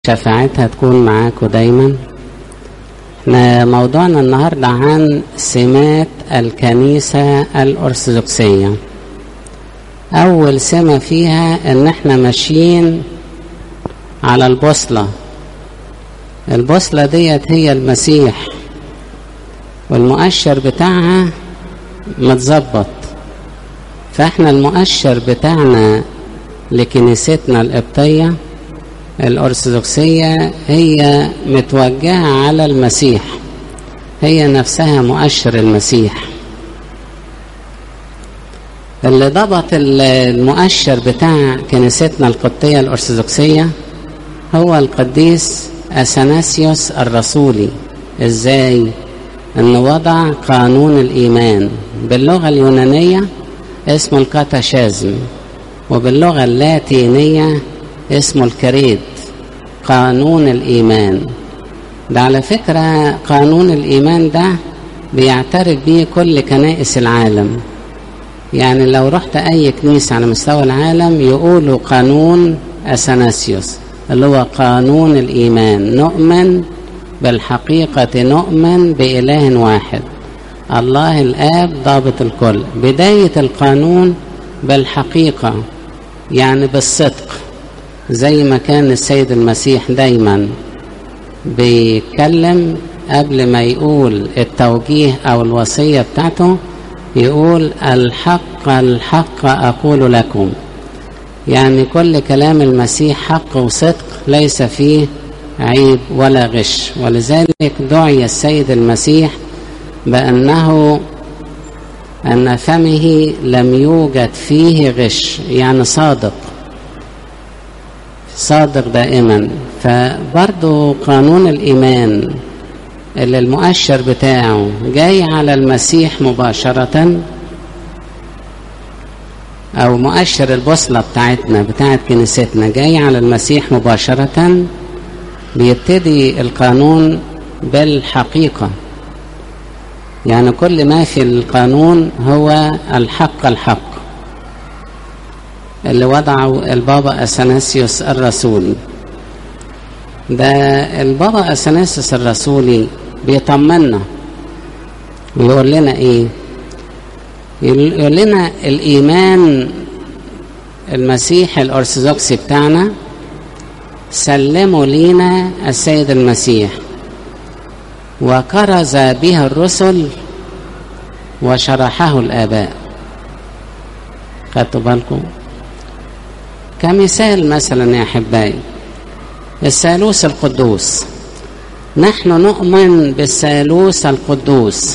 شفاعتها تكون معاكم دايما احنا موضوعنا النهاردة عن سمات الكنيسة الأرثوذكسية أول سمة فيها إن احنا ماشيين على البوصلة البوصلة ديت هي المسيح والمؤشر بتاعها متظبط فاحنا المؤشر بتاعنا لكنيستنا القبطيه الأرثوذكسية هي متوجهة على المسيح هي نفسها مؤشر المسيح اللي ضبط المؤشر بتاع كنيستنا القبطية الأرثوذكسية هو القديس أثناسيوس الرسولي ازاي انه وضع قانون الإيمان باللغة اليونانية اسمه الكاتاشازم وباللغة اللاتينية اسمه الكريد قانون الإيمان ده على فكرة قانون الإيمان ده بيعترف به كل كنائس العالم يعني لو رحت أي كنيسة على مستوى العالم يقولوا قانون أثناسيوس اللي هو قانون الإيمان نؤمن بالحقيقة نؤمن بإله واحد الله الآب ضابط الكل بداية القانون بالحقيقة يعني بالصدق زي ما كان السيد المسيح دايما بيتكلم قبل ما يقول التوجيه او الوصيه بتاعته يقول الحق الحق اقول لكم يعني كل كلام المسيح حق وصدق ليس فيه عيب ولا غش ولذلك دعي السيد المسيح بانه ان فمه لم يوجد فيه غش يعني صادق صادق دائما فبرضو قانون الإيمان اللي المؤشر بتاعه جاي على المسيح مباشرة أو مؤشر البوصلة بتاعتنا بتاعت كنيستنا جاي على المسيح مباشرة بيبتدي القانون بالحقيقة يعني كل ما في القانون هو الحق الحق اللي وضعه البابا أثناسيوس الرسولي ده البابا أثناسيوس الرسولي بيطمنا ويقول لنا ايه يقول لنا الإيمان المسيح الأرثوذكسي بتاعنا سلموا لينا السيد المسيح وكرز به الرسل وشرحه الآباء خدتوا بالكم كمثال مثلا يا احبائي الثالوث القدوس نحن نؤمن بالثالوث القدوس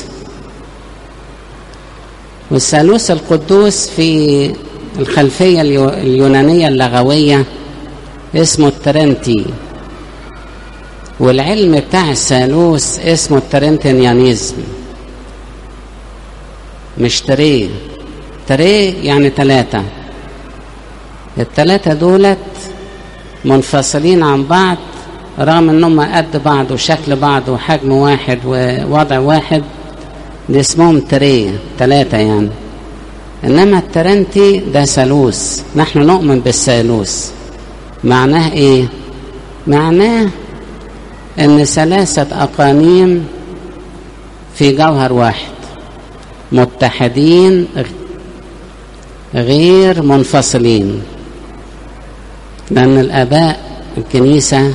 والثالوث القدوس في الخلفية اليونانية اللغوية اسمه الترنتي والعلم بتاع الثالوث اسمه الترنتينيانيزم مش تري تري يعني ثلاثة التلاتة دولت منفصلين عن بعض رغم انهم قد بعض وشكل بعض وحجم واحد ووضع واحد دي اسمهم تريه تلاتة يعني انما الترنتي ده ثالوث نحن نؤمن بالثالوث معناه ايه معناه ان ثلاثة اقانيم في جوهر واحد متحدين غير منفصلين لأن الآباء الكنيسة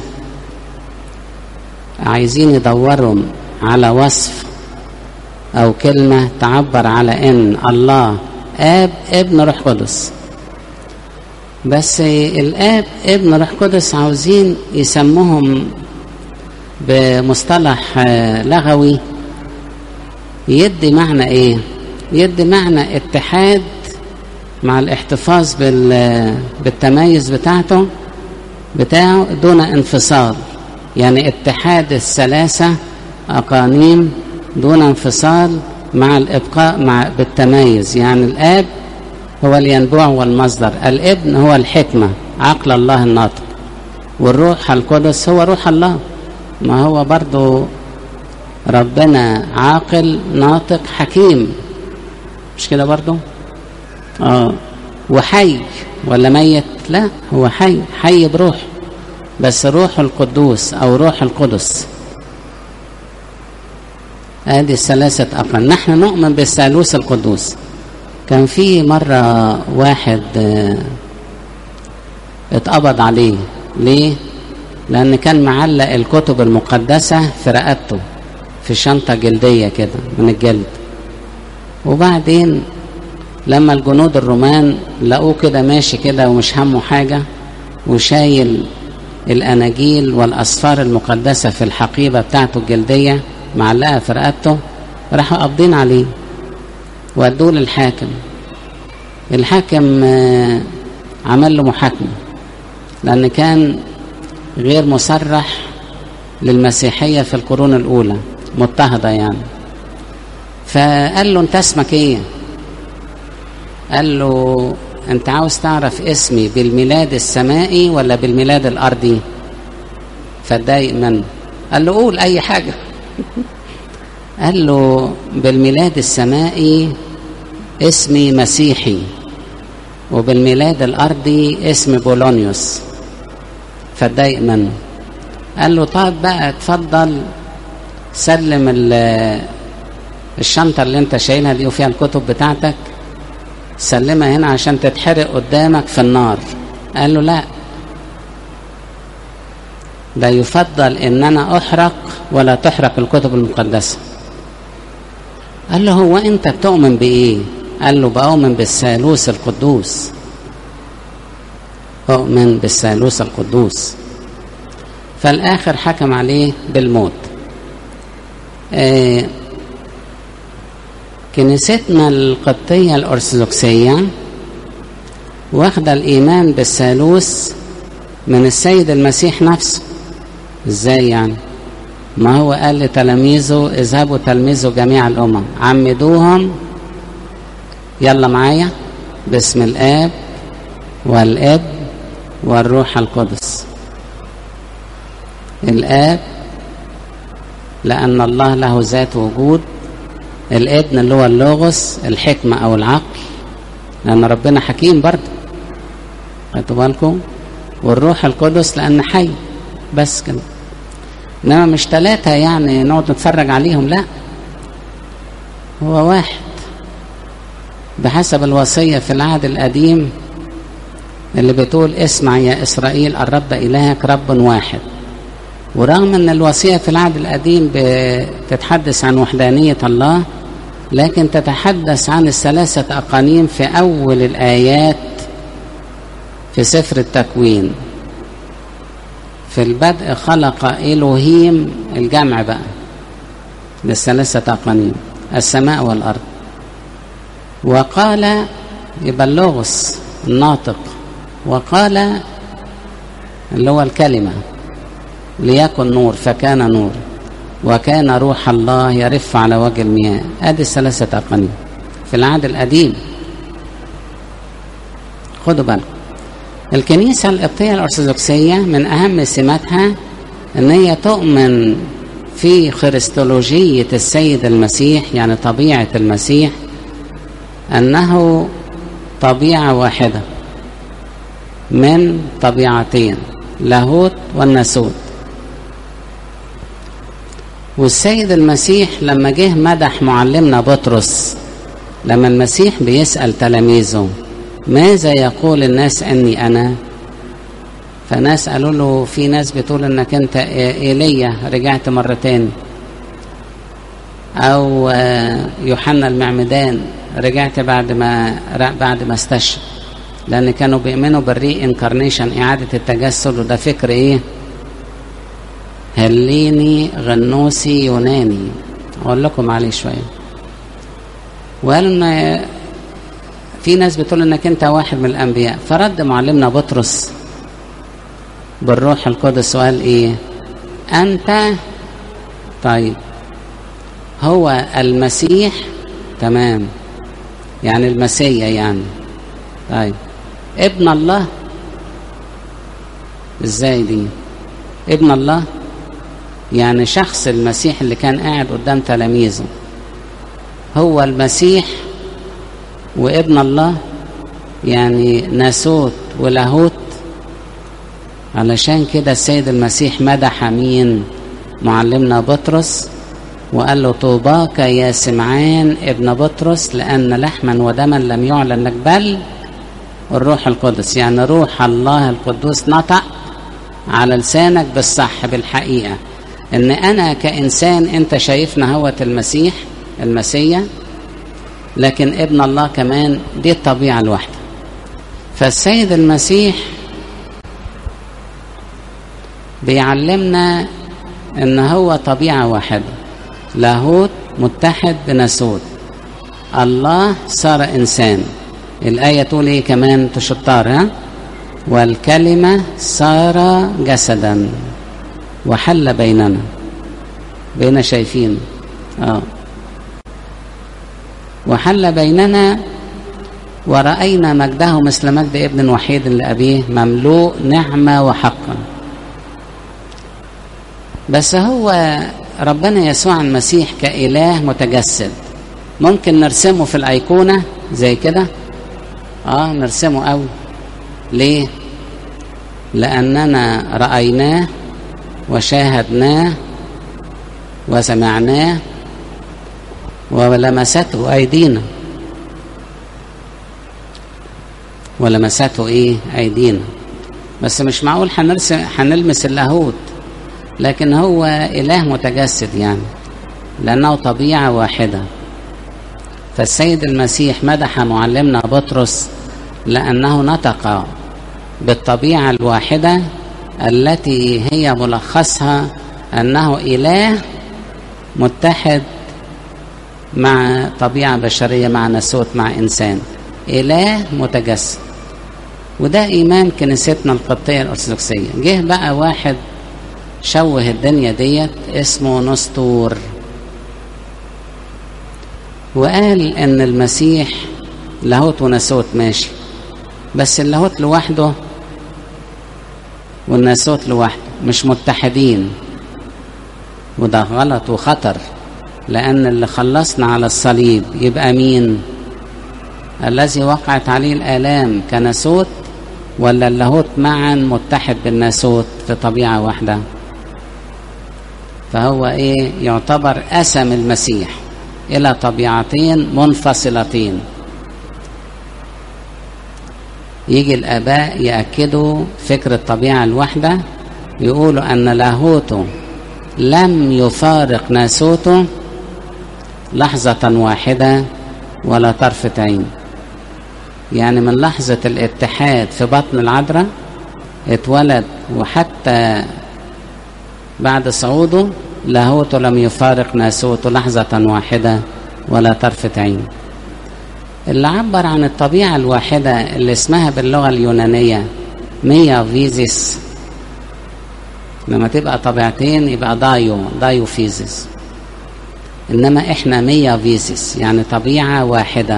عايزين يدوروا على وصف أو كلمة تعبر على إن الله آب ابن روح قدس بس الآب ابن روح قدس عاوزين يسموهم بمصطلح لغوي يدي معنى ايه يدي معنى اتحاد مع الاحتفاظ بالتميز بتاعته بتاعه دون انفصال يعني اتحاد الثلاثة أقانيم دون انفصال مع الإبقاء مع بالتميز يعني الآب هو الينبوع والمصدر الابن هو الحكمة عقل الله الناطق والروح القدس هو روح الله ما هو برضو ربنا عاقل ناطق حكيم مش كده برضو اه وحي ولا ميت لا هو حي حي بروح بس روح القدوس او روح القدس ادي الثلاثة اقل نحن نؤمن بالثالوث القدوس كان في مرة واحد اتقبض عليه ليه لان كان معلق الكتب المقدسة في رقبته في شنطة جلدية كده من الجلد وبعدين لما الجنود الرومان لقوه كده ماشي كده ومش همه حاجة وشايل الأناجيل والأسفار المقدسة في الحقيبة بتاعته الجلدية معلقة في رقبته راحوا قابضين عليه ودوه للحاكم الحاكم عمل له محاكمة لأن كان غير مصرح للمسيحية في القرون الأولى مضطهدة يعني فقال له أنت اسمك إيه؟ قال له أنت عاوز تعرف اسمي بالميلاد السمائي ولا بالميلاد الأرضي؟ فاتضايق منه قال له قول أي حاجة قال له بالميلاد السمائي اسمي مسيحي وبالميلاد الأرضي اسمي بولونيوس فاتضايق منه قال له طيب بقى اتفضل سلم الشنطة اللي انت شايلها دي وفيها الكتب بتاعتك سلمها هنا عشان تتحرق قدامك في النار قال له لا ده يفضل ان انا احرق ولا تحرق الكتب المقدسة قال له هو انت بتؤمن بايه قال له بؤمن بالثالوث القدوس أؤمن بالثالوث القدوس فالآخر حكم عليه بالموت آه كنيستنا القبطية الأرثوذكسية واخدة الإيمان بالثالوث من السيد المسيح نفسه إزاي يعني ما هو قال لتلاميذه اذهبوا تلمذوا جميع الأمم عمدوهم يلا معايا باسم الآب والابن والروح القدس الآب لأن الله له ذات وجود الابن اللي هو اللوغوس الحكمة أو العقل لأن ربنا حكيم برضه خدتوا بالكم والروح القدس لأن حي بس كده إنما مش ثلاثة يعني نقعد نتفرج عليهم لا هو واحد بحسب الوصية في العهد القديم اللي بتقول اسمع يا إسرائيل الرب إلهك رب واحد ورغم أن الوصية في العهد القديم بتتحدث عن وحدانية الله لكن تتحدث عن الثلاثة أقانيم في أول الآيات في سفر التكوين في البدء خلق إلهيم الجمع بقى للثلاثة أقانيم السماء والأرض وقال يبقى اللغز الناطق وقال اللي هو الكلمة ليكن نور فكان نور وكان روح الله يرف على وجه المياه ادي الثلاثة أقانيم في العهد القديم خدوا بالكم الكنيسة القبطية الأرثوذكسية من أهم سماتها أن هي تؤمن في خريستولوجية السيد المسيح يعني طبيعة المسيح أنه طبيعة واحدة من طبيعتين لاهوت والناسوت والسيد المسيح لما جه مدح معلمنا بطرس لما المسيح بيسأل تلاميذه ماذا يقول الناس أني أنا فناس قالوا له في ناس بتقول انك انت ايليا رجعت مرة تاني او يوحنا المعمدان رجعت بعد ما بعد ما استشهد لان كانوا بيؤمنوا بالري انكارنيشن اعادة التجسد وده فكر ايه هليني غنوسي يوناني اقول لكم عليه شوية وقالوا ان في ناس بتقول انك انت واحد من الانبياء فرد معلمنا بطرس بالروح القدس وقال ايه انت طيب هو المسيح تمام يعني المسيا يعني طيب ابن الله ازاي دي ابن الله يعني شخص المسيح اللي كان قاعد قدام تلاميذه هو المسيح وابن الله يعني ناسوت ولاهوت علشان كده السيد المسيح مدح مين معلمنا بطرس وقال له طوباك يا سمعان ابن بطرس لأن لحما ودما لم يعلن لك بل الروح القدس يعني روح الله القدوس نطق على لسانك بالصح بالحقيقة ان انا كإنسان انت شايفنا هوت المسيح المسيح لكن ابن الله كمان دي الطبيعة الواحدة فالسيد المسيح بيعلمنا ان هو طبيعة واحدة لاهوت متحد بناسوت الله صار انسان الآية تقول ايه كمان تشطار ها والكلمة صار جسدا وحل بيننا بين شايفين اه وحل بيننا ورأينا مجده مثل مجد ابن وحيد لأبيه مملوء نعمة وحقا بس هو ربنا يسوع المسيح كإله متجسد ممكن نرسمه في الأيقونة زي كده اه نرسمه قوي ليه لأننا رأيناه وشاهدناه وسمعناه ولمسته أيدينا ولمسته إيه أيدينا بس مش معقول هنرسم هنلمس اللاهوت لكن هو إله متجسد يعني لأنه طبيعة واحدة فالسيد المسيح مدح معلمنا بطرس لأنه نطق بالطبيعة الواحدة التي هي ملخصها أنه إله متحد مع طبيعة بشرية مع نسوت مع إنسان إله متجسد وده إيمان كنيستنا القبطية الأرثوذكسية جه بقى واحد شوه الدنيا ديت اسمه نسطور وقال ان المسيح لاهوت وناسوت ماشي بس اللاهوت لوحده والناسوت لوحده مش متحدين وده غلط وخطر لأن اللي خلصنا على الصليب يبقى مين الذي وقعت عليه الآلام كناسوت ولا اللاهوت معا متحد بالناسوت في طبيعة واحدة فهو ايه يعتبر قسم المسيح الى طبيعتين منفصلتين يجي الاباء ياكدوا فكر الطبيعه الواحده يقولوا ان لاهوته لم يفارق ناسوته لحظه واحده ولا طرفه عين يعني من لحظه الاتحاد في بطن العذراء اتولد وحتى بعد صعوده لاهوته لم يفارق ناسوته لحظة واحدة ولا طرفة عين اللي عبر عن الطبيعة الواحدة اللي اسمها باللغة اليونانية ميا فيزيس لما تبقى طبيعتين يبقى دايو دايو فيزيس إنما إحنا ميا فيزيس يعني طبيعة واحدة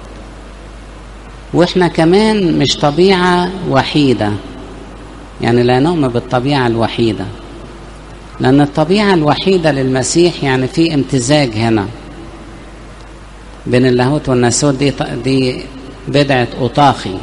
وإحنا كمان مش طبيعة وحيدة يعني لا نؤمن بالطبيعة الوحيدة لأن الطبيعة الوحيدة للمسيح يعني في امتزاج هنا بين اللاهوت والناسوت دي دي بدعة أطاخي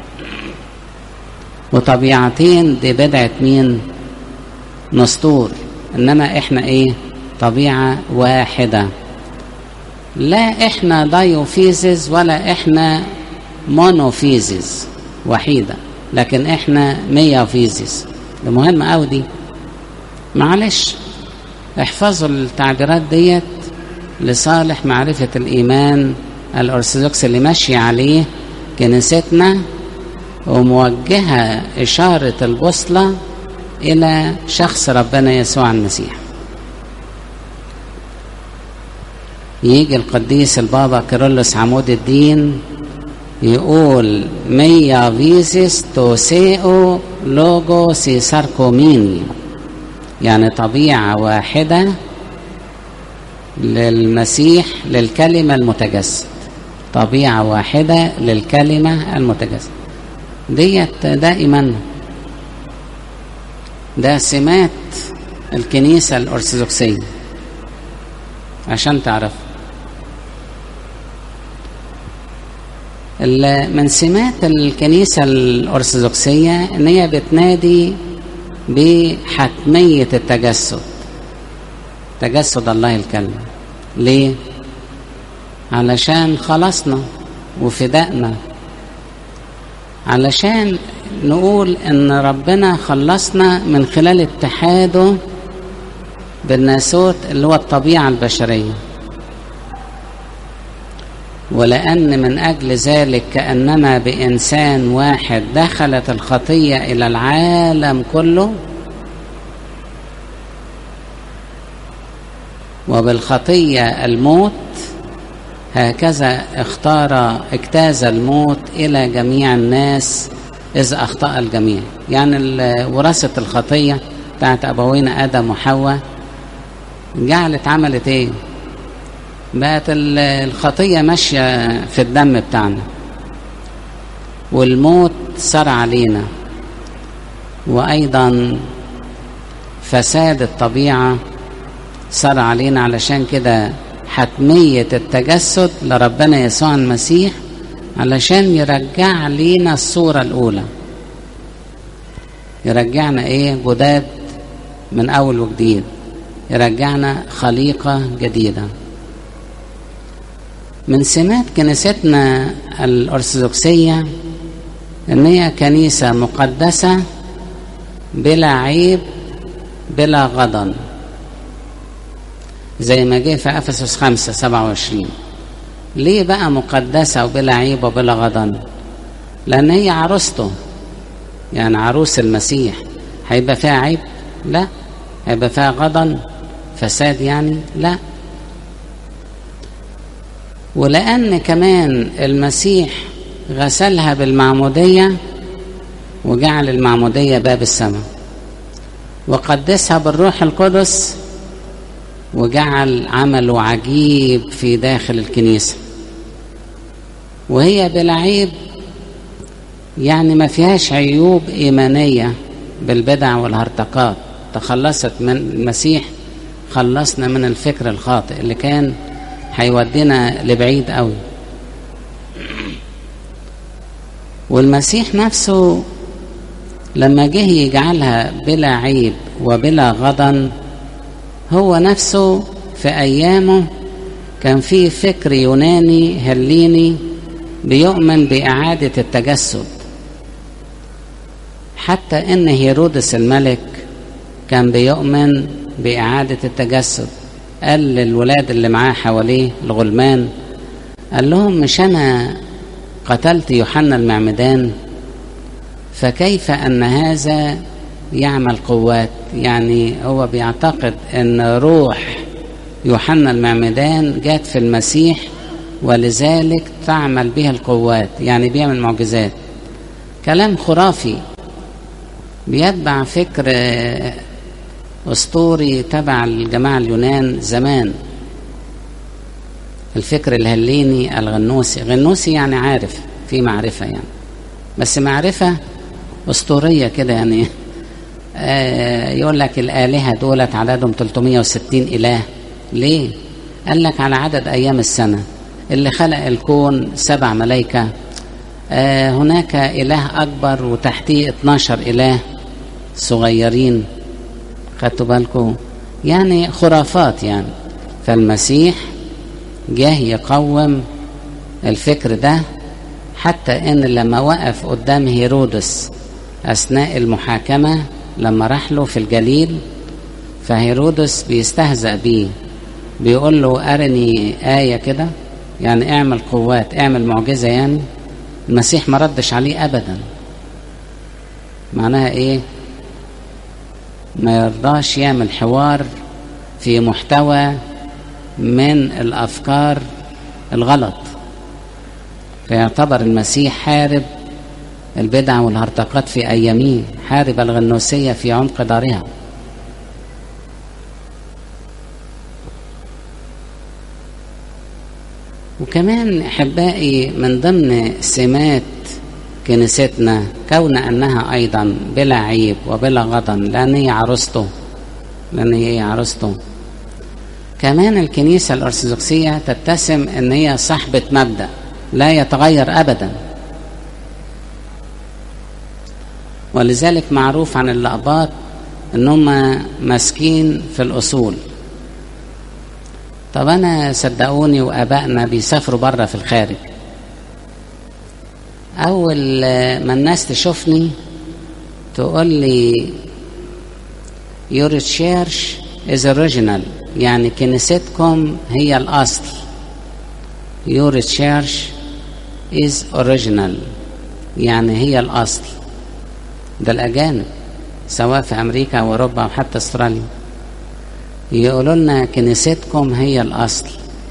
وطبيعتين دي بدعة مين؟ نسطور إنما إحنا إيه؟ طبيعة واحدة لا إحنا دايوفيزيز ولا إحنا مونوفيزيز وحيدة لكن إحنا ميافيزيز ده مهم أوي دي معلش احفظوا التعبيرات ديت لصالح معرفة الإيمان الأرثوذكس اللي ماشي عليه كنيستنا وموجهة إشارة البوصلة إلى شخص ربنا يسوع المسيح يجي القديس البابا كيرلس عمود الدين يقول ميا فيزيس توسيئو لوجو سيساركوميني يعني طبيعة واحدة للمسيح للكلمة المتجسد طبيعة واحدة للكلمة المتجسد ديت ده إيماننا ده سمات الكنيسة الأرثوذكسية عشان تعرف من سمات الكنيسة الأرثوذكسية إن هي بتنادي بحتمية التجسد تجسد الله الكلمة ليه؟ علشان خلصنا وفدائنا علشان نقول ان ربنا خلصنا من خلال اتحاده بالناسوت اللي هو الطبيعة البشرية ولأن من أجل ذلك كأنما بإنسان واحد دخلت الخطية إلى العالم كله وبالخطية الموت هكذا اختار اجتاز الموت إلى جميع الناس إذا أخطأ الجميع يعني وراثة الخطية بتاعت أبوينا آدم وحواء جعلت عملت إيه؟ بقت الخطية ماشية في الدم بتاعنا والموت سار علينا وأيضا فساد الطبيعة سار علينا علشان كده حتمية التجسد لربنا يسوع المسيح علشان يرجع لينا الصورة الأولى يرجعنا إيه جداد من أول وجديد يرجعنا خليقة جديدة من سمات كنيستنا الأرثوذكسية إن هي كنيسة مقدسة بلا عيب بلا غضن زي ما جه في أفسس خمسة سبعة وعشرين ليه بقى مقدسة وبلا عيب وبلا غضن لأن هي عروسته يعني عروس المسيح هيبقى فيها عيب لا هيبقى فيها غضن فساد يعني لا ولأن كمان المسيح غسلها بالمعمودية وجعل المعمودية باب السماء وقدسها بالروح القدس وجعل عمله عجيب في داخل الكنيسة وهي بلا عيب يعني ما فيهاش عيوب إيمانية بالبدع والهرطقات تخلصت من المسيح خلصنا من الفكر الخاطئ اللي كان هيودينا لبعيد قوي والمسيح نفسه لما جه يجعلها بلا عيب وبلا غضن هو نفسه في أيامه كان في فكر يوناني هليني بيؤمن بإعادة التجسد حتى إن هيرودس الملك كان بيؤمن بإعادة التجسد قال للولاد اللي معاه حواليه الغلمان قال لهم مش أنا قتلت يوحنا المعمدان فكيف أن هذا يعمل قوات يعني هو بيعتقد أن روح يوحنا المعمدان جات في المسيح ولذلك تعمل بها القوات يعني بيعمل معجزات كلام خرافي بيتبع فكر اسطوري تبع الجماعه اليونان زمان الفكر الهليني الغنوسي غنوسي يعني عارف في معرفه يعني بس معرفه اسطوريه كده يعني آه يقول لك الالهه دولت عددهم 360 اله ليه قال لك على عدد ايام السنه اللي خلق الكون سبع ملائكه آه هناك اله اكبر وتحتيه 12 اله صغيرين خدتوا بالكم يعني خرافات يعني فالمسيح جه يقوم الفكر ده حتى ان لما وقف قدام هيرودس اثناء المحاكمه لما راح له في الجليل فهيرودس بيستهزأ بيه بيقول له أرني آية كده يعني اعمل قوات اعمل معجزة يعني المسيح ما ردش عليه أبدا معناها إيه ما يرضاش يعمل حوار في محتوى من الأفكار الغلط فيعتبر المسيح حارب البدع والهرطقات في أياميه حارب الغنوسية في عمق دارها وكمان أحبائي من ضمن سمات كنيستنا كون أنها أيضا بلا عيب وبلا غضن لأن هي عروسته لأن هي عروسته كمان الكنيسة الأرثوذكسية تتسم أن هي صاحبة مبدأ لا يتغير أبدا ولذلك معروف عن اللقبات ان هم ماسكين في الاصول طب انا صدقوني وابائنا بيسافروا بره في الخارج اول ما الناس تشوفني تقول لي your church is original يعني كنيستكم هي الاصل your church is original يعني هي الاصل ده الاجانب سواء في امريكا او اوروبا او حتى استراليا يقولوا لنا كنيستكم هي الاصل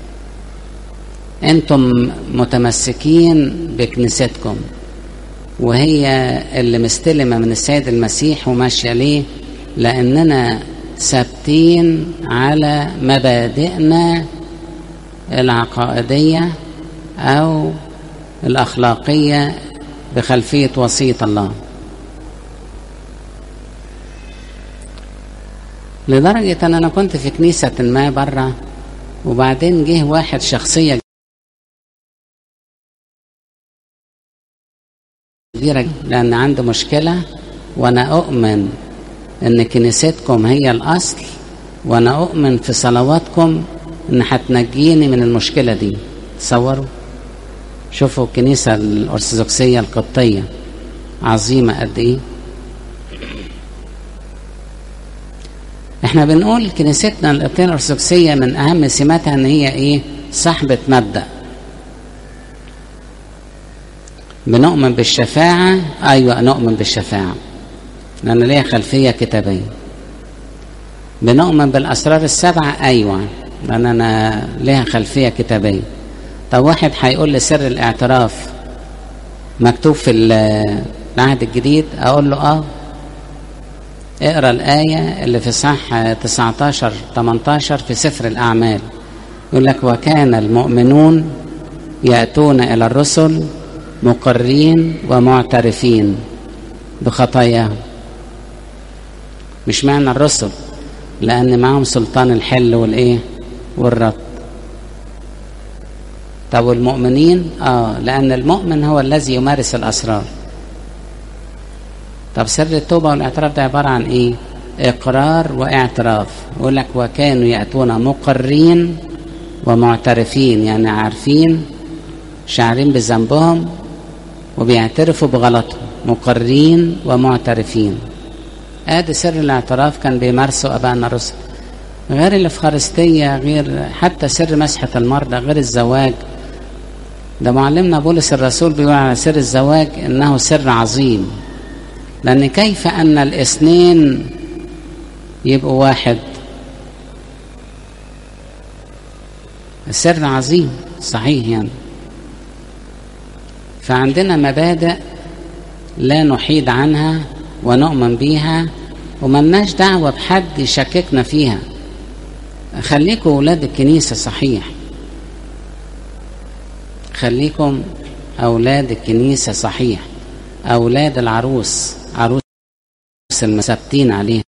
انتم متمسكين بكنيستكم وهي اللي مستلمه من السيد المسيح وماشيه ليه لاننا ثابتين على مبادئنا العقائديه او الاخلاقيه بخلفيه وصيه الله لدرجة أن أنا كنت في كنيسة ما برا وبعدين جه واحد شخصية كبيرة لأن عنده مشكلة وأنا أؤمن أن كنيستكم هي الأصل وأنا أؤمن في صلواتكم أن هتنجيني من المشكلة دي تصوروا شوفوا الكنيسة الأرثوذكسية القبطية عظيمة قد إيه احنا بنقول كنيستنا القبطيه الارثوذكسيه من اهم سماتها ان هي ايه صاحبه مبدا بنؤمن بالشفاعه ايوه نؤمن بالشفاعه لان ليها خلفيه كتابيه بنؤمن بالاسرار السبعه ايوه لان انا ليها خلفيه كتابيه طب واحد هيقول لي سر الاعتراف مكتوب في العهد الجديد اقول له اه اقرا الآية اللي في صح 19 18 في سفر الأعمال يقول لك وكان المؤمنون يأتون إلى الرسل مقرين ومعترفين بخطاياهم مش معنى الرسل لأن معهم سلطان الحل والإيه والرد طب والمؤمنين اه لأن المؤمن هو الذي يمارس الأسرار طب سر التوبة والاعتراف ده عبارة عن ايه اقرار واعتراف يقول لك وكانوا يأتون مقرين ومعترفين يعني عارفين شاعرين بذنبهم وبيعترفوا بغلطهم مقرين ومعترفين ادي سر الاعتراف كان بيمارسوا ابائنا الرسل غير الافخارستية غير حتى سر مسحة المرضى غير الزواج ده معلمنا بولس الرسول بيقول على سر الزواج انه سر عظيم لأن كيف أن الاثنين يبقوا واحد السر عظيم صحيح يعني فعندنا مبادئ لا نحيد عنها ونؤمن بيها وملناش دعوة بحد يشككنا فيها خليكم أولاد الكنيسة صحيح خليكم أولاد الكنيسة صحيح أولاد العروس عروس المثبتين عليه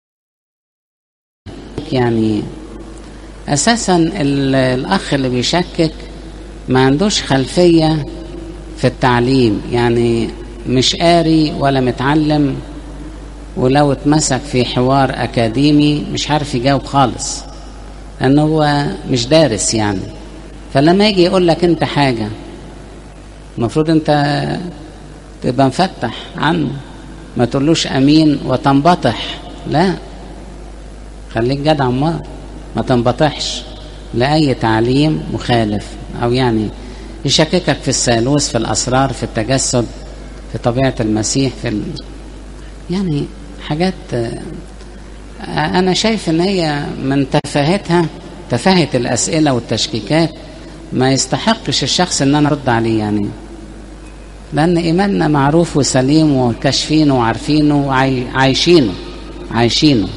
يعني أساسا الأخ اللي بيشكك ما عندوش خلفية في التعليم يعني مش قاري ولا متعلم ولو اتمسك في حوار أكاديمي مش عارف يجاوب خالص لأنه هو مش دارس يعني فلما يجي يقول لك أنت حاجة المفروض أنت تبقى مفتح عنه ما تقولوش امين وتنبطح لا خليك جدع ما ما تنبطحش لاي تعليم مخالف او يعني يشككك في الثالوث في الاسرار في التجسد في طبيعه المسيح في ال... يعني حاجات انا شايف ان هي من تفاهتها تفاهه الاسئله والتشكيكات ما يستحقش الشخص ان انا ارد عليه يعني لأن إيماننا معروف وسليم وكاشفينه وعارفينه وعايشينه عايشينه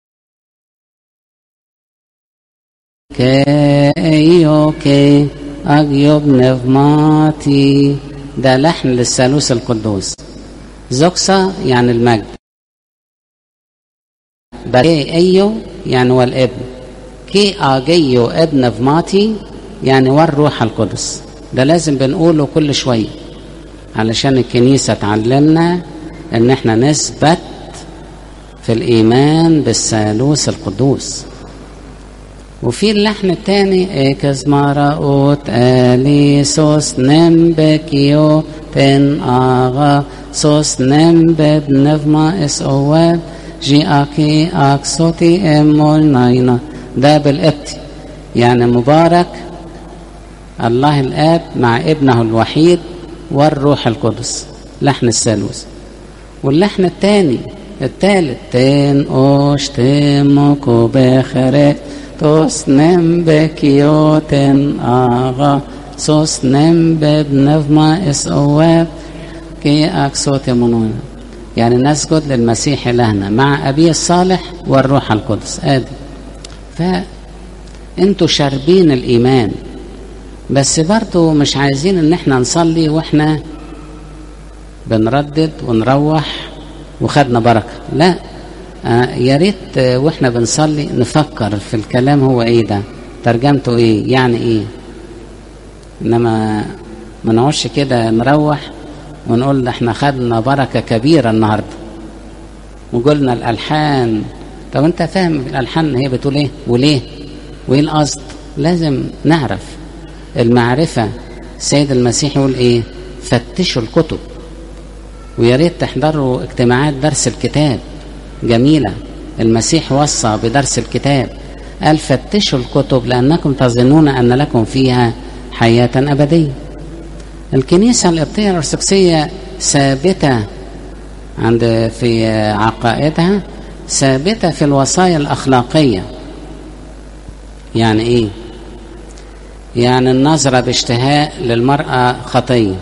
كي اوكي أجيب نفماتي ده لحن للثالوث القدوس زوكسا يعني المجد بري أيو يعني والابن كي أجيو ابن فماتي يعني والروح القدس ده لازم بنقوله كل شوية علشان الكنيسة تعلمنا ان احنا نثبت في الإيمان بالثالوث القدوس وفي اللحن التاني اكز مراؤوت الي سوس نم بكيو تن اغا سوس نم ببنفما اس اوال جي اكي اكسوتي امول ناينا ده بالقبطي يعني مبارك الله الاب مع ابنه الوحيد والروح القدس لحن الثالوث واللحن الثاني الثالث تن اوش تمكو بخرق توس نم بكيوتن آغا سوس نم ببنفما اس اواب كي اكسوت منون يعني نسجد للمسيح إلهنا مع أبيه الصالح والروح القدس آدي فأنتوا شاربين الإيمان بس برضو مش عايزين ان احنا نصلي واحنا بنردد ونروح وخدنا بركة لا آه يا ريت آه واحنا بنصلي نفكر في الكلام هو ايه ده ترجمته ايه يعني ايه انما ما نقعدش كده نروح ونقول ده احنا خدنا بركة كبيرة النهاردة وقلنا الألحان طب انت فاهم الألحان هي بتقول ايه وليه وايه القصد لازم نعرف المعرفة السيد المسيح يقول ايه فتشوا الكتب ويا ريت تحضروا اجتماعات درس الكتاب جميلة المسيح وصى بدرس الكتاب قال فتشوا الكتب لأنكم تظنون أن لكم فيها حياة أبدية الكنيسة القبطية الأرثوذكسية ثابتة عند في عقائدها ثابتة في الوصايا الأخلاقية يعني إيه؟ يعني النظرة باشتهاء للمرأة خطية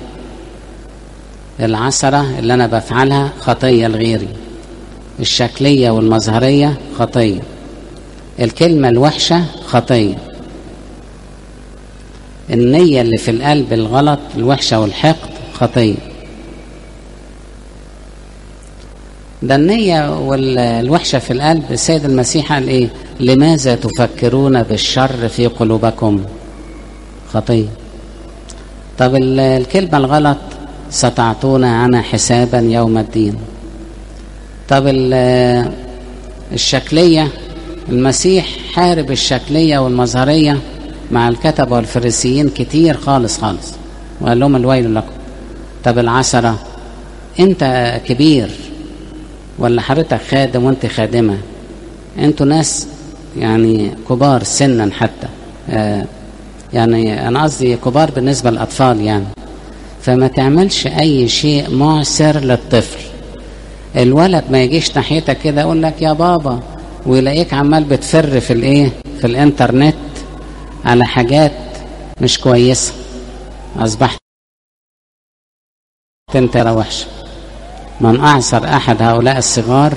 العثرة اللي أنا بفعلها خطية لغيري الشكلية والمظهرية خطية الكلمة الوحشة خطية النية اللي في القلب الغلط الوحشة والحقد خطية ده النية والوحشة في القلب السيد المسيح قال ايه لماذا تفكرون بالشر في قلوبكم خطية طب الكلمة الغلط ستعطون عنها حسابا يوم الدين طب الشكلية المسيح حارب الشكلية والمظهرية مع الكتب والفريسيين كتير خالص خالص وقال لهم الويل لكم طب العشرة انت كبير ولا حضرتك خادم وانت خادمة انتوا ناس يعني كبار سنا حتى آه يعني انا قصدي كبار بالنسبة للاطفال يعني فما تعملش اي شيء معسر للطفل الولد ما يجيش ناحيتك كده يقول لك يا بابا ويلاقيك عمال بتفر في الايه في الانترنت على حاجات مش كويسة أصبحت انت وحشة من أعصر أحد هؤلاء الصغار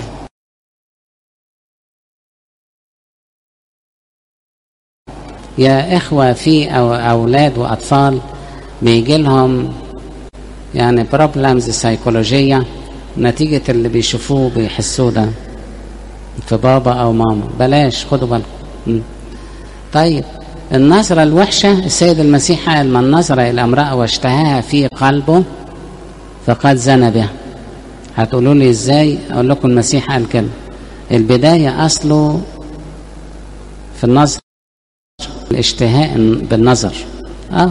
يا إخوة في أو أولاد وأطفال بيجي لهم يعني بروبلمز سيكولوجية نتيجة اللي بيشوفوه بيحسوه ده في بابا أو ماما بلاش خدوا بالكم طيب النظرة الوحشة السيد المسيح قال من نظر إلى امرأة واشتهاها في قلبه فقد زنى بها هتقولوا لي ازاي اقول لكم المسيح قال كده البداية اصله في النظر الاشتهاء بالنظر اه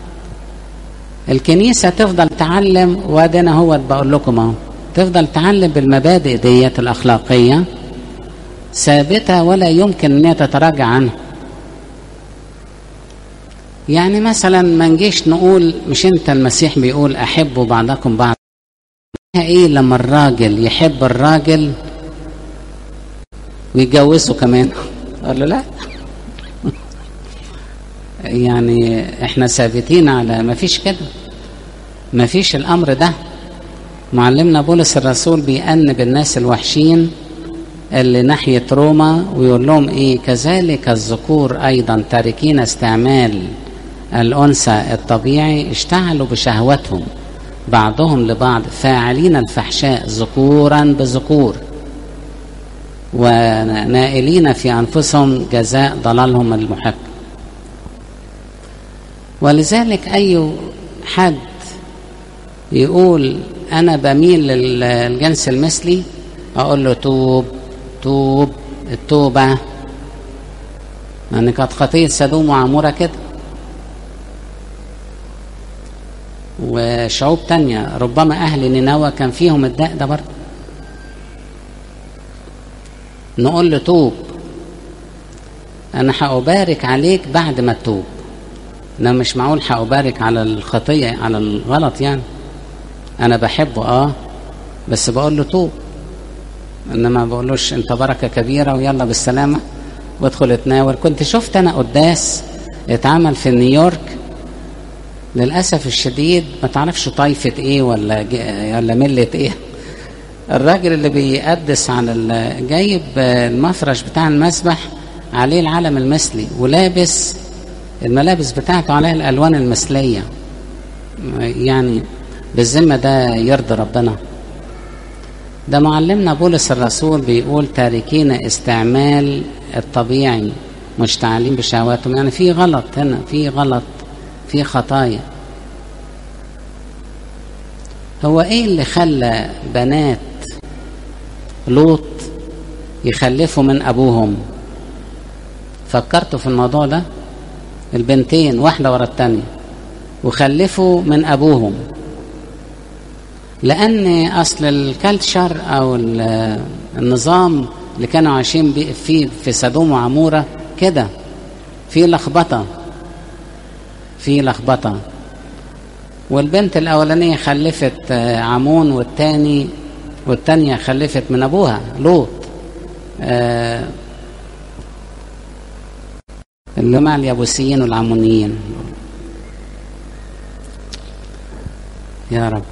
الكنيسة تفضل تعلم وادنا هو بقول لكم اهو تفضل تعلم بالمبادئ ديت الأخلاقية ثابتة ولا يمكن أن هي تتراجع عنها يعني مثلا ما نجيش نقول مش انت المسيح بيقول احبوا بعضكم بعض ايه لما الراجل يحب الراجل ويجوزه كمان قال له لا يعني احنا ثابتين على ما فيش كده ما فيش الامر ده معلمنا بولس الرسول بيأنب الناس الوحشين اللي ناحية روما ويقول لهم ايه كذلك الذكور ايضا تاركين استعمال الأنثى الطبيعي اشتعلوا بشهوتهم بعضهم لبعض فاعلين الفحشاء ذكورا بذكور ونائلين في أنفسهم جزاء ضلالهم المحق ولذلك أي حد يقول أنا بميل للجنس المثلي أقول له توب توب التوبة يعني كانت خطية سدوم وعمورة كده وشعوب تانية ربما أهل نينوى كان فيهم الداء ده برضه نقول له توب أنا هأبارك عليك بعد ما تتوب أنا مش معقول هأبارك على الخطية على الغلط يعني أنا بحبه أه بس بقول له توب إنما بقولوش أنت بركة كبيرة ويلا بالسلامة وادخل اتناول كنت شفت أنا قداس اتعمل في نيويورك للأسف الشديد ما تعرفش طايفة إيه ولا ولا ملة إيه الراجل اللي بيقدس على جايب المفرش بتاع المسبح عليه العلم المثلي ولابس الملابس بتاعته عليها الألوان المثلية يعني بالذمة ده يرضي ربنا ده معلمنا بولس الرسول بيقول تاركين استعمال الطبيعي مشتعلين بشهواتهم يعني في غلط هنا في غلط في خطايا هو ايه اللي خلى بنات لوط يخلفوا من ابوهم فكرتوا في الموضوع ده البنتين واحدة ورا التانية وخلفوا من ابوهم لان اصل الكالتشر او النظام اللي كانوا عايشين فيه في سدوم وعمورة كده في لخبطة في لخبطة والبنت الأولانية خلفت عمون والتاني والتانية خلفت من أبوها لوط آه اللي مع اليابوسيين والعمونيين يا رب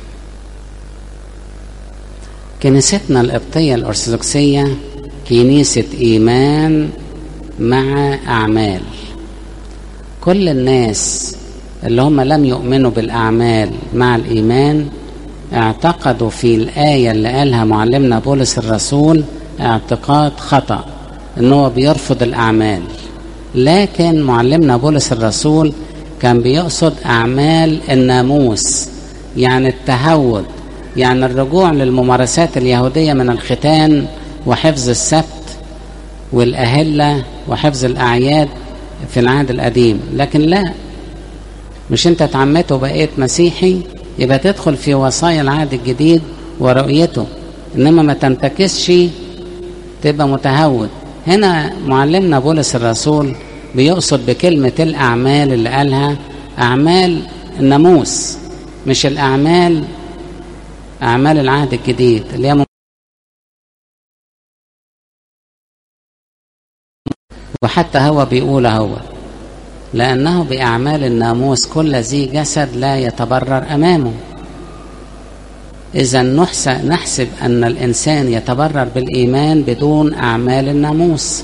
كنيستنا القبطية الأرثوذكسية كنيسة إيمان مع أعمال كل الناس اللي هم لم يؤمنوا بالأعمال مع الإيمان اعتقدوا في الآية اللي قالها معلمنا بولس الرسول اعتقاد خطأ ان هو بيرفض الأعمال لكن معلمنا بولس الرسول كان بيقصد أعمال الناموس يعني التهود يعني الرجوع للممارسات اليهودية من الختان وحفظ السبت والأهلة وحفظ الأعياد في العهد القديم لكن لا مش انت اتعمدت وبقيت مسيحي يبقى تدخل في وصايا العهد الجديد ورؤيته انما ما تنتكسش تبقى متهود هنا معلمنا بولس الرسول بيقصد بكلمة الأعمال اللي قالها أعمال الناموس مش الأعمال أعمال العهد الجديد اللي هي وحتى هو بيقول هو لأنه بأعمال الناموس كل ذي جسد لا يتبرر أمامه إذا نحسب أن الإنسان يتبرر بالإيمان بدون أعمال الناموس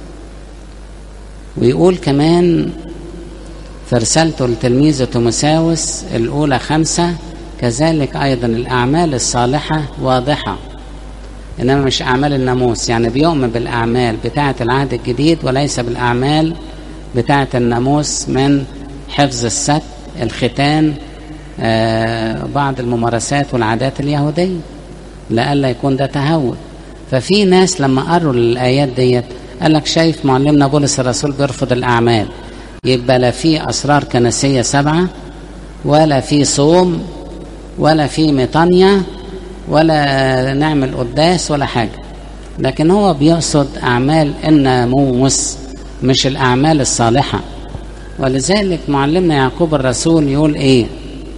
ويقول كمان في رسالته لتلميذه تيموساوس الأولى خمسة كذلك أيضا الأعمال الصالحة واضحة إنما مش أعمال الناموس يعني بيؤمن بالأعمال بتاعة العهد الجديد وليس بالأعمال بتاعة الناموس من حفظ السبت الختان آه بعض الممارسات والعادات اليهودية لئلا يكون ده تهود ففي ناس لما قروا الآيات ديت قال لك شايف معلمنا بولس الرسول بيرفض الأعمال يبقى لا في أسرار كنسية سبعة ولا في صوم ولا في ميطانيا ولا نعمل قداس ولا حاجة لكن هو بيقصد أعمال الناموس مش الأعمال الصالحة ولذلك معلمنا يعقوب الرسول يقول إيه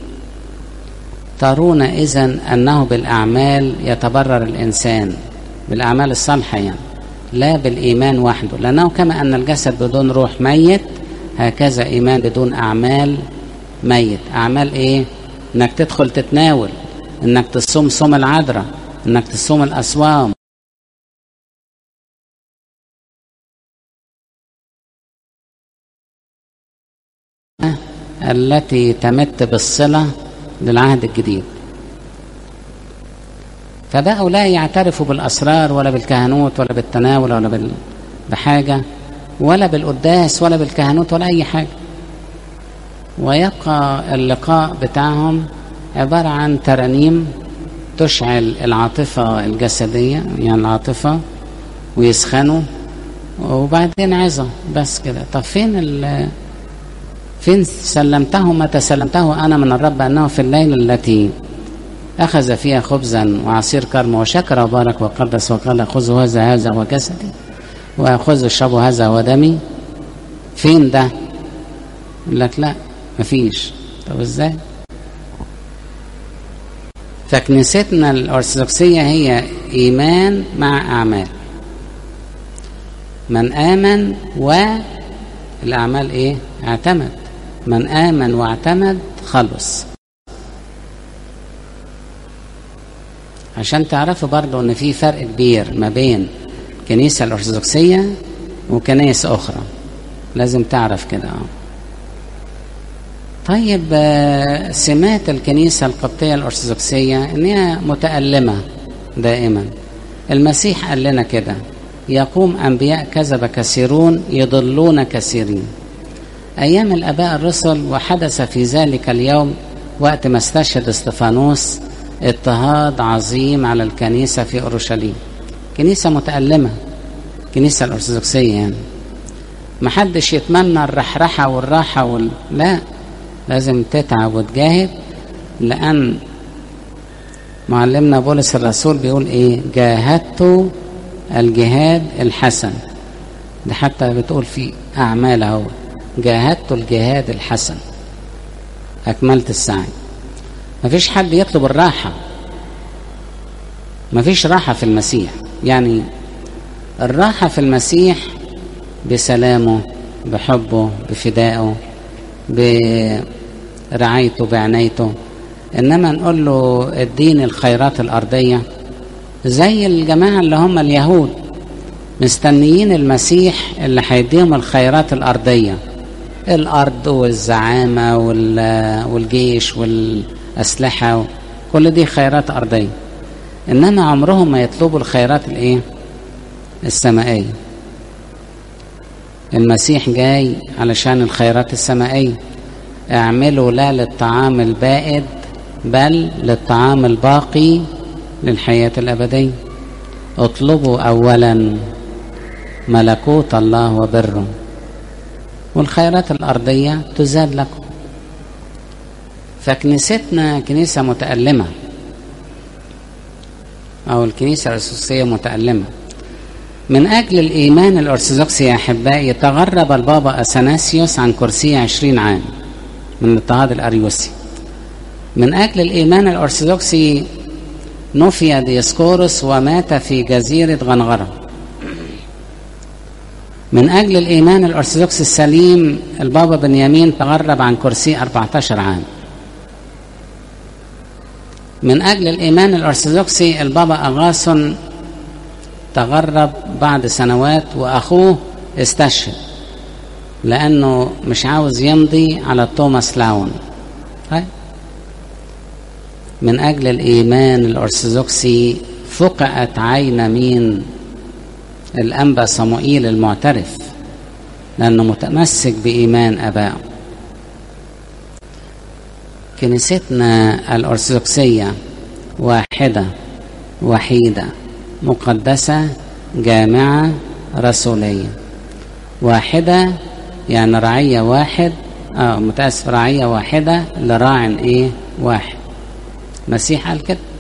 ترون إذن أنه بالأعمال يتبرر الإنسان بالأعمال الصالحة يعني لا بالإيمان وحده لأنه كما أن الجسد بدون روح ميت هكذا إيمان بدون أعمال ميت أعمال إيه إنك تدخل تتناول إنك تصوم صوم العذراء إنك تصوم الأصوام التي تمت بالصلة للعهد الجديد فبقوا لا يعترفوا بالأسرار ولا بالكهنوت ولا بالتناول ولا بال... بحاجة ولا بالقداس ولا بالكهنوت ولا أي حاجة ويبقى اللقاء بتاعهم عبارة عن ترانيم تشعل العاطفة الجسدية يعني العاطفة ويسخنوا وبعدين عظة بس كده طب فين ال فين سلمته متى سلمته أنا من الرب أنه في الليلة التي أخذ فيها خبزا وعصير كرم وشكر وبارك وقدس وقال خذوا هذا هذا هو جسدي وخذوا اشربوا هذا هو دمي فين ده؟ يقول لك لا مفيش طب ازاي؟ فكنيستنا الأرثوذكسية هي إيمان مع أعمال من آمن والأعمال إيه؟ اعتمد من آمن واعتمد خلص عشان تعرفوا برضو ان في فرق كبير ما بين الكنيسة الأرثوذكسية وكنائس أخرى لازم تعرف كده طيب سمات الكنيسة القبطية الأرثوذكسية إن هي متألمة دائما المسيح قال لنا كده يقوم أنبياء كذب كثيرون يضلون كثيرين أيام الآباء الرسل وحدث في ذلك اليوم وقت ما استشهد استفانوس اضطهاد عظيم على الكنيسة في أورشليم كنيسة متألمة كنيسة الأرثوذكسية يعني محدش يتمنى الرحرحة والراحة وال... لا لازم تتعب وتجاهد لأن معلمنا بولس الرسول بيقول إيه جاهدت الجهاد الحسن ده حتى بتقول في أعمال أهو جاهدت الجهاد الحسن أكملت السعي مفيش حد يطلب الراحة مفيش راحة في المسيح يعني الراحة في المسيح بسلامه بحبه بفدائه برعايته بعنايته إنما نقول له اديني الخيرات الأرضية زي الجماعة اللي هم اليهود مستنيين المسيح اللي هيديهم الخيرات الأرضية الأرض والزعامة والجيش والأسلحة كل دي خيرات أرضية إنما عمرهم ما يطلبوا الخيرات الإيه؟ السمائية المسيح جاي علشان الخيرات السمائية اعملوا لا للطعام البائد بل للطعام الباقي للحياة الأبدية اطلبوا أولا ملكوت الله وبره والخيرات الأرضية تزاد لكم فكنيستنا كنيسة متألمة أو الكنيسة الأرثوذكسية متألمة من أجل الإيمان الأرثوذكسي يا أحبائي تغرب البابا أثناسيوس عن كرسيه عشرين عام من الاضطهاد الأريوسي من أجل الإيمان الأرثوذكسي نفي ديسكورس ومات في جزيرة غنغرة من أجل الإيمان الأرثوذكسي السليم البابا بنيامين تغرب عن كرسيه 14 عام من أجل الإيمان الأرثوذكسي البابا أغاثون تغرب بعد سنوات وأخوه استشهد لأنه مش عاوز يمضي على توماس لاون هاي. من أجل الإيمان الأرثوذكسي فقعت عين مين الأنبا صموئيل المعترف لأنه متمسك بإيمان أبائه كنيستنا الأرثوذكسية واحدة وحيدة مقدسة جامعة رسولية واحدة يعني رعية واحد اه متأسف رعية واحدة لراع ايه واحد مسيح قال كده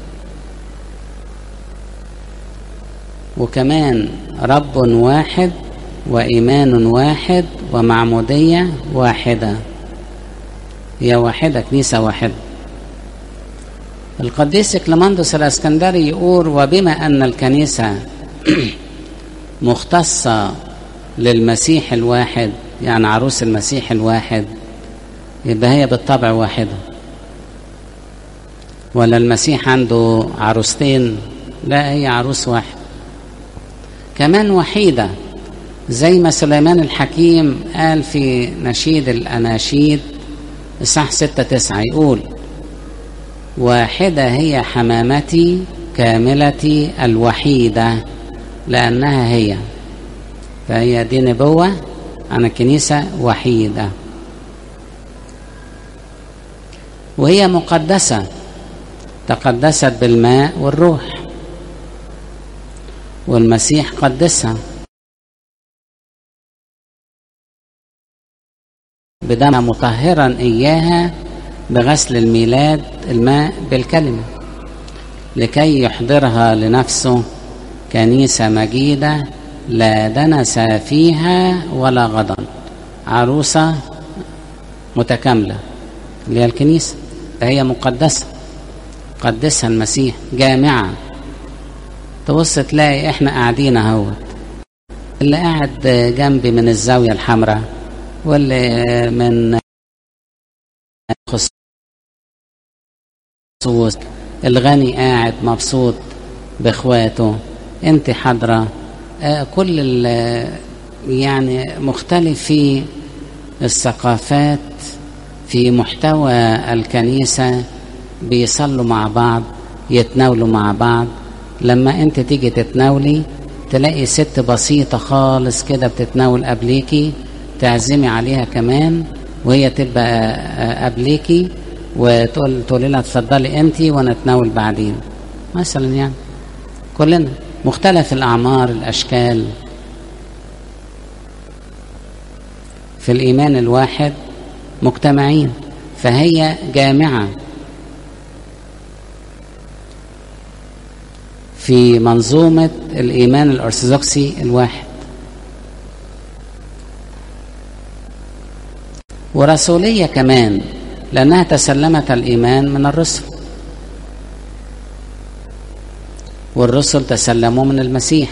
وكمان رب واحد وإيمان واحد ومعمودية واحدة هي واحدة كنيسة واحدة القديس كليماندوس الاسكندري يقول وبما أن الكنيسة مختصة للمسيح الواحد يعني عروس المسيح الواحد يبقى هي بالطبع واحدة ولا المسيح عنده عروستين لا هي عروس واحد كمان وحيدة زي ما سليمان الحكيم قال في نشيد الأناشيد إصحاح ستة تسعة يقول واحدة هي حمامتي كاملتي الوحيدة لأنها هي فهي دي نبوة عن الكنيسة وحيدة وهي مقدسة تقدست بالماء والروح والمسيح قدسها بدم مطهرا إياها بغسل الميلاد الماء بالكلمة لكي يحضرها لنفسه كنيسة مجيدة لا دنس فيها ولا غضن عروسة متكاملة اللي هي الكنيسة فهي مقدسة قدسها المسيح جامعة تبص تلاقي احنا قاعدين اهوت اللي قاعد جنبي من الزاوية الحمراء واللي من خصوص الغني قاعد مبسوط باخواته انت حاضره آه كل يعني مختلف في الثقافات في محتوى الكنيسه بيصلوا مع بعض يتناولوا مع بعض لما انت تيجي تتناولي تلاقي ست بسيطة خالص كده بتتناول قبليكي تعزمي عليها كمان وهي تبقى قبليكي وتقول تقولي لها اتفضلي انت وانا اتناول بعدين مثلا يعني كلنا مختلف الاعمار الاشكال في الايمان الواحد مجتمعين فهي جامعه في منظومه الايمان الارثوذكسي الواحد ورسوليه كمان لأنها تسلمت الإيمان من الرسل والرسل تسلموا من المسيح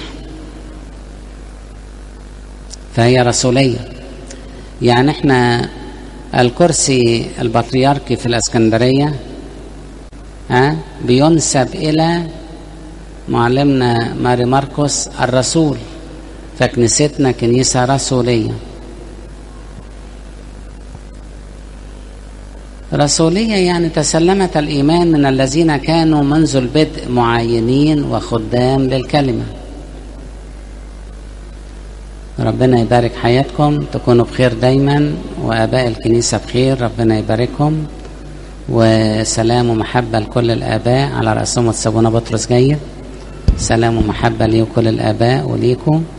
فهي رسولية يعني احنا الكرسي البطريركي في الاسكندرية ها بينسب إلى معلمنا ماري ماركوس الرسول فكنيستنا كنيسة رسولية رسولية يعني تسلمت الإيمان من الذين كانوا منذ البدء معاينين وخدام للكلمة ربنا يبارك حياتكم تكونوا بخير دايما وآباء الكنيسة بخير ربنا يباركهم وسلام ومحبة لكل الآباء على رأسهم وتسابونا بطرس جيد سلام ومحبة لي وكل الآباء وليكم